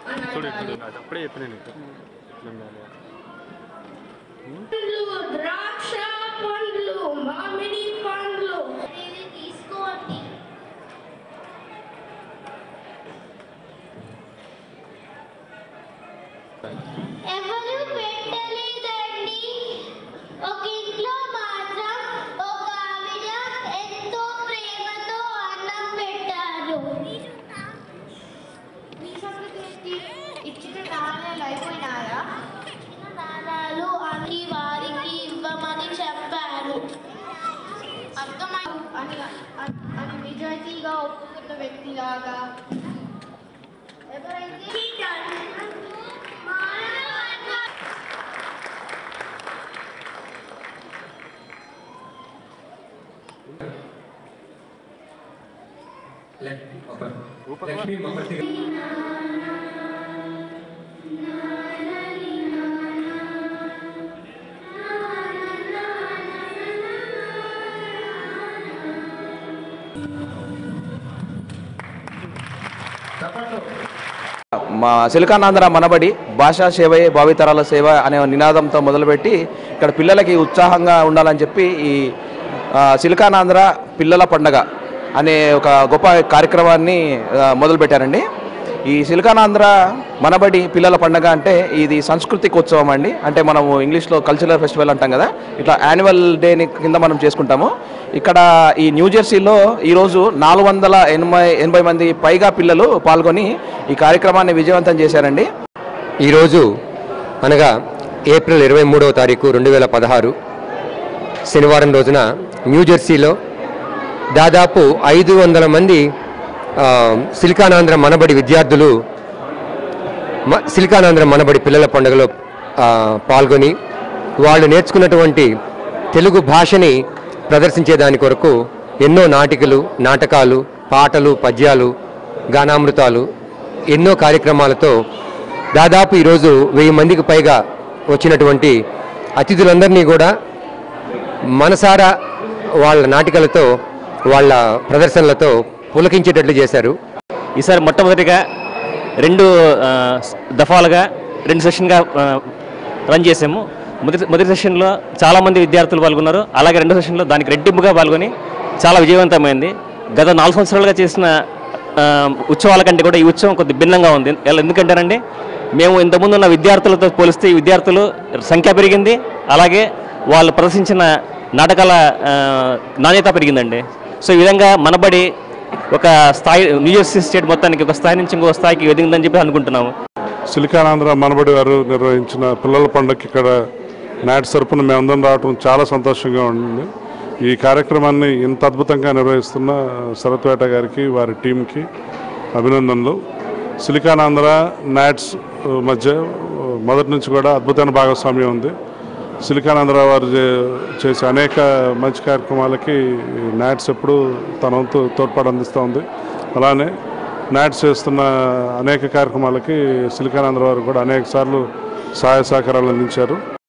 చూడు ఇప్పుడు అది అప్పుడే చెప్పిన నీకు నమ్మాలి. పండ్లు ద్రాక్ష పండ్లు మామిడి పండ్లు ఇది తీసుకోండి ఎవరు పెట్టలేదండి ఒక ఇంట్లో మాత్రం ఒక ఆవిడ ఎంతో ప్రేమతో అన్నం పెట్టారు ఇచ్చిన నాణ్యాలు అయిపోయినాయా ఇచ్చిన నాణాలు అవి వారికి ఇవ్వమని చెప్పారు అర్థమై అని అని- అని నిజాయితీగా ఒప్పుకున్న వ్యక్తిలాగా ఎవరైతే లక్ష్మీ మమతి మా సిలికానాంధ్ర మనబడి భాషా సేవయే భావితరాల సేవ అనే నినాదంతో మొదలుపెట్టి ఇక్కడ పిల్లలకి ఉత్సాహంగా ఉండాలని చెప్పి ఈ ఆ, సిలికానాంధ్ర పిల్లల పండగ అనే ఒక గొప్ప కార్యక్రమాన్ని ఆ, మొదలుపెట్టారండి ఈ సిలికానాంధ్ర మనబడి పిల్లల పండగ అంటే ఇది సాంస్కృతిక ఉత్సవం అండి అంటే మనము ఇంగ్లీష్లో కల్చరల్ ఫెస్టివల్ అంటాం కదా ఇట్లా యాన్యువల్ డేని కింద మనం చేసుకుంటాము ఇక్కడ ఈ న్యూ జెర్సీలో ఈరోజు నాలుగు వందల ఎనభై ఎనభై మంది పైగా పిల్లలు పాల్గొని ఈ కార్యక్రమాన్ని విజయవంతం చేశారండి ఈరోజు అనగా ఏప్రిల్ ఇరవై మూడవ తారీఖు రెండు వేల పదహారు శనివారం రోజున న్యూజెర్సీలో దాదాపు ఐదు వందల మంది ఆ, సిలికానాంధ్ర మనబడి విద్యార్థులు మ- సిలికానాంధ్ర మనబడి పిల్లల పండుగలో ఆ, పాల్గొని వాళ్ళు నేర్చుకున్నటువంటి తెలుగు భాషని ప్రదర్శించే దాని కొరకు ఎన్నో నాటికలు నాటకాలు పాటలు పద్యాలు గానామృతాలు ఎన్నో కార్యక్రమాలతో దాదాపు ఈరోజు వెయ్యి మందికి పైగా వచ్చినటువంటి అతిథులందరినీ కూడా మనసారా వాళ్ళ నాటికలతో వాళ్ళ ప్రదర్శనలతో పులకించేటట్లు చేశారు ఈసారి మొట్టమొదటిగా రెండు ఆ, దఫాలుగా రెండు సెషన్గా ఆ, రన్ చేసాము మొదటి మొదటి సెషన్లో చాలామంది విద్యార్థులు పాల్గొన్నారు అలాగే రెండో సెషన్లో దానికి రెట్టింపుగా పాల్గొని చాలా విజయవంతమైంది గత నాలుగు సంవత్సరాలుగా చేసిన ఆ, ఉత్సవాల కంటే కూడా ఈ ఉత్సవం కొద్ది భిన్నంగా ఉంది ఎలా ఎందుకంటారంటే మేము ఇంతకుముందు ఉన్న విద్యార్థులతో పోలిస్తే ఈ విద్యార్థులు సంఖ్య పెరిగింది అలాగే వాళ్ళు ప్రదర్శించిన నాటకాల ఆ, నాణ్యత పెరిగిందండి సో ఈ విధంగా మనబడి ఒక స్థాయి న్యూజెర్సీ స్టేట్ మొత్తానికి ఒక స్థాయి నుంచి ఇంకో స్థాయికి ఎదిగిందని చెప్పి అనుకుంటున్నాము సిలికానాంధ్ర మనబడి వారు నిర్వహించిన పిల్లల పండుగకి ఇక్కడ నాటి తరపున మేమందరం రావడం చాలా సంతోషంగా ఉంది ఈ కార్యక్రమాన్ని ఇంత అద్భుతంగా నిర్వహిస్తున్న శరత్వేట గారికి వారి టీంకి అభినందనలు సిలికానాంధ్ర నాట్స్ మధ్య మొదటి నుంచి కూడా అద్భుతమైన భాగస్వామ్యం ఉంది సిలికానాంధ్ర వారు చే- చేసే అనేక మంచి కార్యక్రమాలకి నాట్స్ ఎప్పుడు తన వంతు తోడ్పాటు అందిస్తూ ఉంది అలానే నాట్స్ చేస్తున్న అనేక కార్యక్రమాలకి సిలికానాంధ్ర వారు కూడా అనేక సార్లు సహాయ సహకారాలు అందించారు